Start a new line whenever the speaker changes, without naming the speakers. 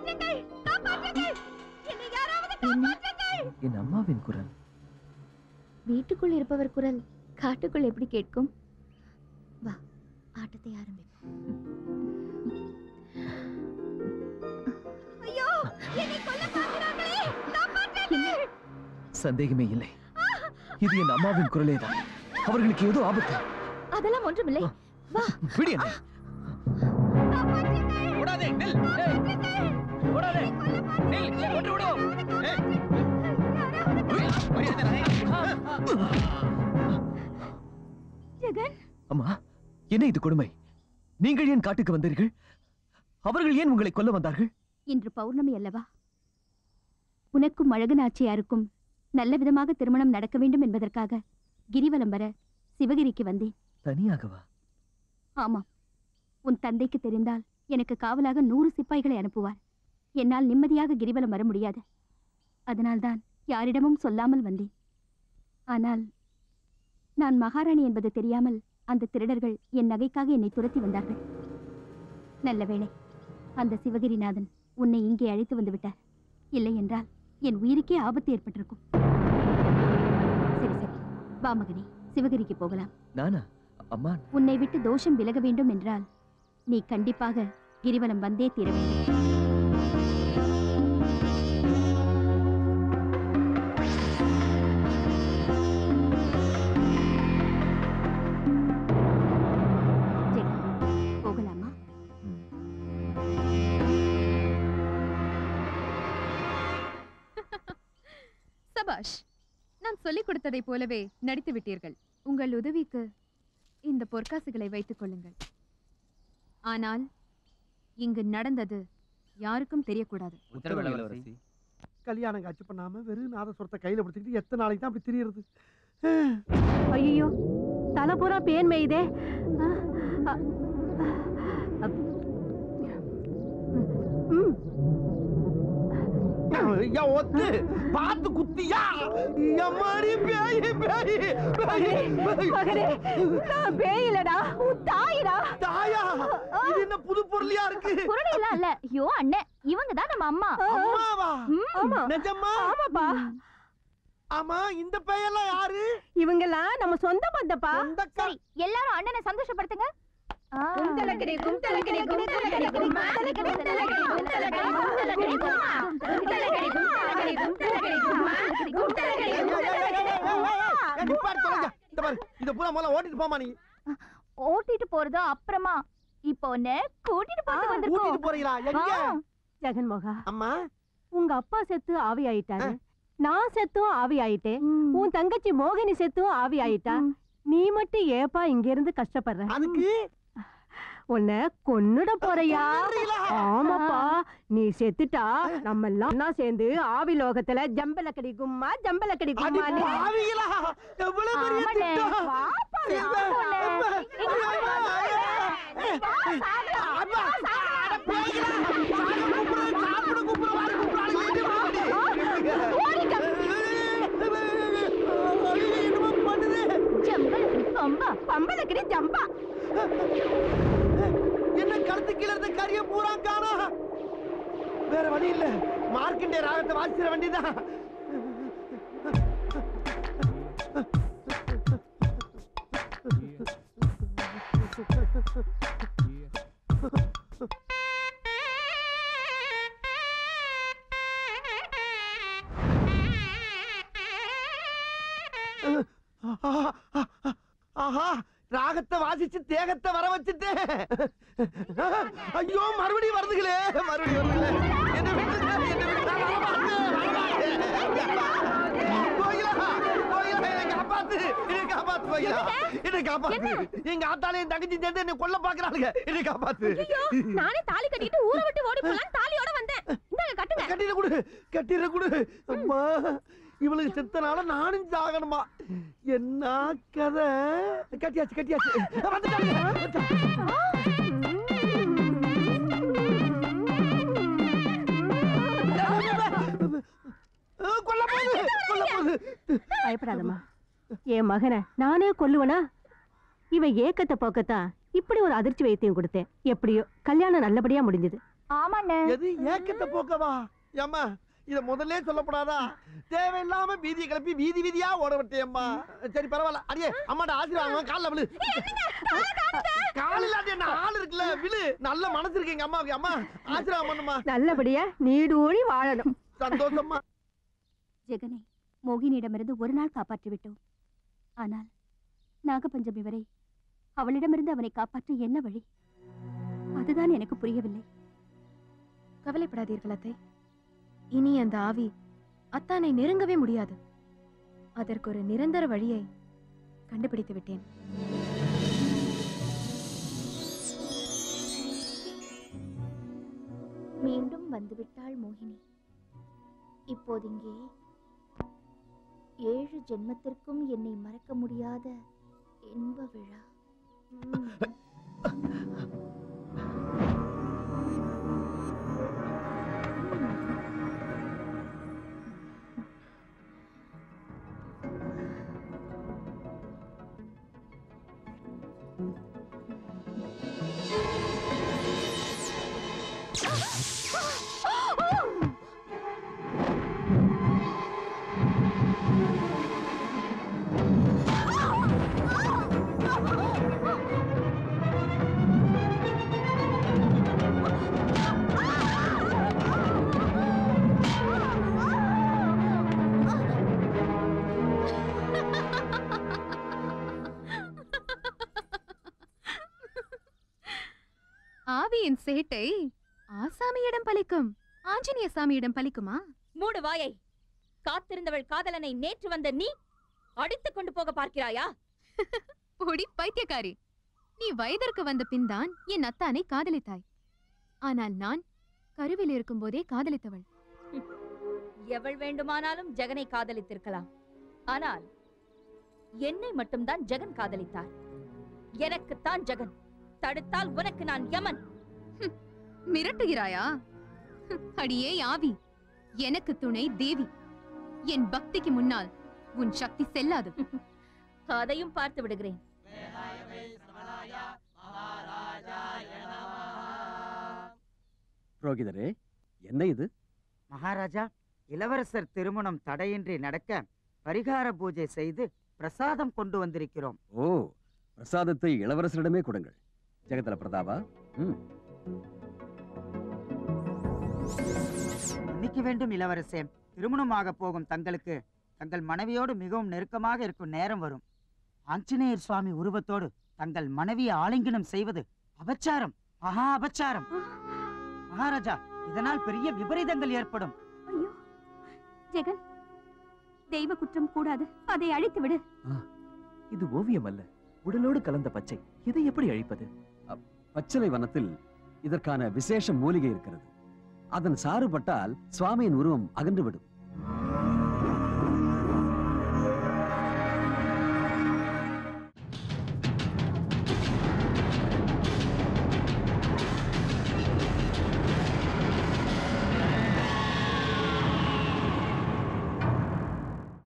காப்பாற்றுங்கள் காப்பாற்றுங்கள் என்னை யாராவது காப்பாற்றுங்கள்
என் அம்மாவின் குரல்
வீட்டுக்குள் இருப்பவர் குரல் காட்டுக்குள் எப்படி கேட்கும் வா ஆட்டத்தை ஆரம்பிப்போம்
ஐயோ என்னை கொல்ல பார்க்கிறார்களே காப்பாற்றுங்கள்
சந்தேகமே இல்லை இது என் அம்மாவின் குரலே தான் அவர்களுக்கு ஏதோ ஆபத்து
அதெல்லாம் ஒன்றுமில்லை வா
விடு என்னை
ஓடாதே நில் ஏய், ஓடாதே நில் இல்லை கொன்று விடுவோம் ஏய். உய், மரியாதை நாயே.
ஜெகன்
அம்மா என்ன இது கொடுமை நீங்கள் ஏன் காட்டுக்கு வந்தீர்கள் அவர்கள் ஏன் உங்களை கொல்ல வந்தார்கள்
இன்று பௌர்ணமி அல்லவா உனக்கும் அழகனாச்சியாருக்கும் நல்ல விதமாக திருமணம் நடக்க வேண்டும் என்பதற்காக கிரிவலம் வர சிவகிரிக்கு வந்தேன்
தனியாகவா
ஆமாம் உன் தந்தைக்கு தெரிந்தால் எனக்கு காவலாக நூறு சிப்பாய்களை அனுப்புவார் என்னால் நிம்மதியாக கிரிவலம் வர முடியாது அதனால்தான் யாரிடமும் சொல்லாமல் வந்தேன் ஆனால் நான் மகாராணி என்பது தெரியாமல் அந்த திருடர்கள் என் நகைக்காக என்னை துரத்தி வந்தார்கள் நல்ல வேளை அந்த சிவகிரிநாதன் உன்னை இங்கே அழைத்து வந்து விட்டார் இல்லை என்றால் என் உயிருக்கே ஆபத்து ஏற்பட்டிருக்கும் சரி சரி வா மகனே சிவகிரிக்கு போகலாம்
நானா அம்மா
உன்னை விட்டு தோஷம் விலக வேண்டும் என்றால் நீ கண்டிப்பாக கிரிவலம் வந்தே தீர வேண்டும் ஜெகன், போகலாமா
சபாஷ் நான் சொல்லிக் கொடுத்ததைப் போலவே நடித்து விட்டீர்கள் உங்கள் உதவிக்கு இந்த பொற்காசுகளை வைத்துக் கொள்ளுங்கள் ஆனால் இங்கு நடந்தது யாருக்கும் தெரியக்கூடாது
உத்தரவு இளவரசி
கல்யாணம் காட்சி பண்ணாம வெறும் நாதஸ்வரத்தை கையில பிடிச்சிக்கிட்டு எத்தனை நாளைக்கு தான் அப்படி திரியறது
ஐயோ தலை பூரா பேன் மேயுதே ஆ, அ, அப். ம்,
ஐயா ஒத்து பார்த்து குத்தியா எம்மாடி பேய் பேய் பேய் பேய்.
மகனே நான் பேயிலடா உன் தாயிடா
தாயா இது என்ன புது பொருளியா இருக்கு
புரடையெல்லாம் இல்ல ஐயோ அண்ணன் இவங்க தான் நம்ம அம்மா
அம்மாவா
ஆமா
நிஜமா
ஆமாப்பா
ஆமா இந்த பேயெல்லாம் யாரு
இவங்கெல்லாம் நம்ம சொந்த பந்தப்பா
சொந்தக்கா
சரி எல்லாரும் அண்ணனை சந்தோஷப்படுத்துங்க ஆ.
குந்தலக்கடி, குந்தலக்கடி, குந்தலக்கடி, குந்தலக்கடி, குந்தலக்கடி, குந்தலக்கடி, குந்தலக்கடி, கும்மா. குந்தலக்கடி, குந்தலக்கடி, குந்தலக்கடி, கும்மா. குந்தலக்கடி, குந்தலக்கடி, கும்மா.
ஏய், நிப்பாட்டு தொலைங்க. இந்த பாரு இத பூரா முதல்ல ஓட்டிட்டு போமா நீ
ஓட்டிட்டு போறது அப்புறமா இப்போ உன்னை கூட்டிட்டு போட்டு
ஊட்டிட்டு
வந்திருக்கோம்
போறீங்களா எங்க
ஆ.
ஜெகன்மோகா
அம்மா
உங்க அப்பா செத்து ஆவி ஆயிட்டாரு நான் செத்தும் ஆவி ஆயிட்டேன்
ம்.
உன் தங்கச்சி மோகினி செத்தும் ஆவி ஆயிட்டா
ம்.
நீ மட்டும் ஏப்பா இங்க இருந்து கஷ்டப்படுற
அதுக்கு
உன்னை கொன்னுட போறியா
கொன்னுடுறீங்களா?
ஆமாப்பா நீ செத்துட்டா நம்ம எல்லாம் ஒண்ணா சேர்ந்து ஆவி லோகத்துல ஜம்பலக்கடி கும்மா ஜம்பலக்கடி
அடி
கும்மா
பாவிகளா எவ்வளவு பெரிய
ஆமாண்ணே.
திட்டம்
வாப்பா,
அம்மா,
வாப்பா.
அம்மா,
இங்க
அம்மா, அம்மா, அட பாவிகளா, சாக கூப்பிடுறேன், சாப்பிட கூப்பிடுறேன், வாரி கூப்பிடுறாங்க, ஐயோ, என்னமோ பண்ணுது.
ஜம்பலக்கடி பம்பா
பம்பலக்கடி ஜம்பா
என்ன கழுத்து கீழ இருந்த கரிய பூரா காணா வேற வழி இல்ல மார்க்கண்டே ராகத்தை வாசிக்கிற வேண்டியதான் ஆஹா ராகத்தை வாசிச்சு தேகத்தை வர வச்சுட்டேன் ஐயோ மறுபடியும் வருதுகளே மறுபடியும் வருதுகளே என்ன விட்டுங்க என்ன விட்டுங்க கோயிலா கோயிலா என்னை காப்பாத்து என்னை காப்பாத்து கோயிலா என்னை காப்பாத்து எங்க ஆத்தாலே என் தங்கச்சி சேர்ந்து என்னை கொல்ல பாக்குறாளுங்க என்னை காப்பாத்து
நானே தாலி கட்டிட்டு ஊரை விட்டு ஓடி போலாம் தாலியோட வந்தேன் இந்தாங்க கட்டுங்க
கட்டிட கொடு கட்டிட கொடு அம்மா இவளுக்கு செத்தனால நானும் சாகணுமா என்ன கதை கட்டியாச்சு கட்டியாச்சு வந்துட்டாங்க கொல்ல போகுது கொல்ல போகுது
பயப்படாதம்மா என் மகனை நானே கொல்லுவனா இவன் ஏக்கத்தை போக்கத்தான் இப்படி ஒரு அதிர்ச்சி வைத்தியம் கொடுத்தேன் எப்படியோ கல்யாணம் நல்லபடியா முடிஞ்சது ஆமாண்ணே
எது ஏக்கத்தை போக்கவா ஏம்மா இத முதல்ல சொல்லப்படாதா தேவையில்லாம வீதியை கிளப்பி வீதி வீதியா ஓட விட்டேம்மா சரி பரவாயில்ல அடியே அம்மாட்ட ஆசீர்வாதம் கால்ல விழு கால் இல்லாத என்ன ஆள் இருக்குல்ல விழு நல்ல மனசு இருக்கு எங்க அம்மாவுக்கு அம்மா ஆசீர்வாதம் பண்ணுமா
நல்லபடியா நீடூழி வாழணும்
சந்தோஷமா
ஜெகனை மோகினியிடமிருந்து ஒரு நாள் காப்பாற்றி விட்டோம் ஆனால் நாகபஞ்சமி வரை அவளிடமிருந்து அவனை காப்பாற்ற என்ன வழி அதுதான் எனக்கு புரியவில்லை
கவலைப்படாதீர்கள் அத்தை இனி அந்த ஆவி அத்தானை நெருங்கவே முடியாது அதற்கு ஒரு நிரந்தர வழியை கண்டுபிடித்து விட்டேன்
மீண்டும் வந்துவிட்டாள் மோகினி இப்போதிங்கே ஏழு ஜென்மத்திற்கும் என்னை மறக்க முடியாத இன்ப விழா ம்.
ஆவியின் சேட்டை ஆசாமியிடம் பலிக்கும் ஆஞ்சநேய சாமியிடம் பலிக்குமா
மூடு வாயை காத்திருந்தவள் காதலனை நேற்று வந்த நீ அடித்துக் கொண்டு போக பார்க்கிறாயா
பொடி பைத்தியக்காரி நீ வயதிற்கு வந்த பின்தான் என் அத்தானை காதலித்தாய் ஆனால் நான் கருவில் இருக்கும்போதே காதலித்தவள்
எவள் வேண்டுமானாலும் ஜெகனை காதலித்திருக்கலாம் ஆனால் என்னை மட்டும்தான் ஜெகன் காதலித்தார் எனக்குத்தான் ஜெகன் தடுத்தால் உனக்கு நான் யமன்
மிரட்டுகிறாயா அடியே ஆவி எனக்கு துணை தேவி என் பக்திக்கு முன்னால் உன் சக்தி செல்லாது
அதையும் பார்த்து விடுகிறேன்
புரோகிதரே என்ன இது
மகாராஜா இளவரசர் திருமணம் தடையின்றி நடக்க பரிகார பூஜை செய்து பிரசாதம் கொண்டு வந்திருக்கிறோம்
ஓ பிரசாதத்தை இளவரசரிடமே கொடுங்கள் ஜெகதல பிரதாபா ம்
மன்னிக்க வேண்டும் இளவரசே திருமணமாக போகும் தங்களுக்கு தங்கள் மனைவியோடு மிகவும் நெருக்கமாக இருக்கும் நேரம் வரும் ஆஞ்சநேயர் சுவாமி உருவத்தோடு தங்கள் மனைவியை ஆலிங்கனம் செய்வது அபச்சாரம் மகா அபச்சாரம் மகாராஜா இதனால் பெரிய விபரீதங்கள் ஏற்படும்
ஐயோ ஜெகன் தெய்வ குற்றம் கூடாது அதை அழித்து விடு
இது ஓவியம் அல்ல உடலோடு கலந்த பச்சை இதை எப்படி அழிப்பது
பச்சிலை வனத்தில் இதற்கான விசேஷ மூலிகை இருக்கிறது அதன் சாறுபட்டால் சுவாமியின் உருவம் அகன்று விடும்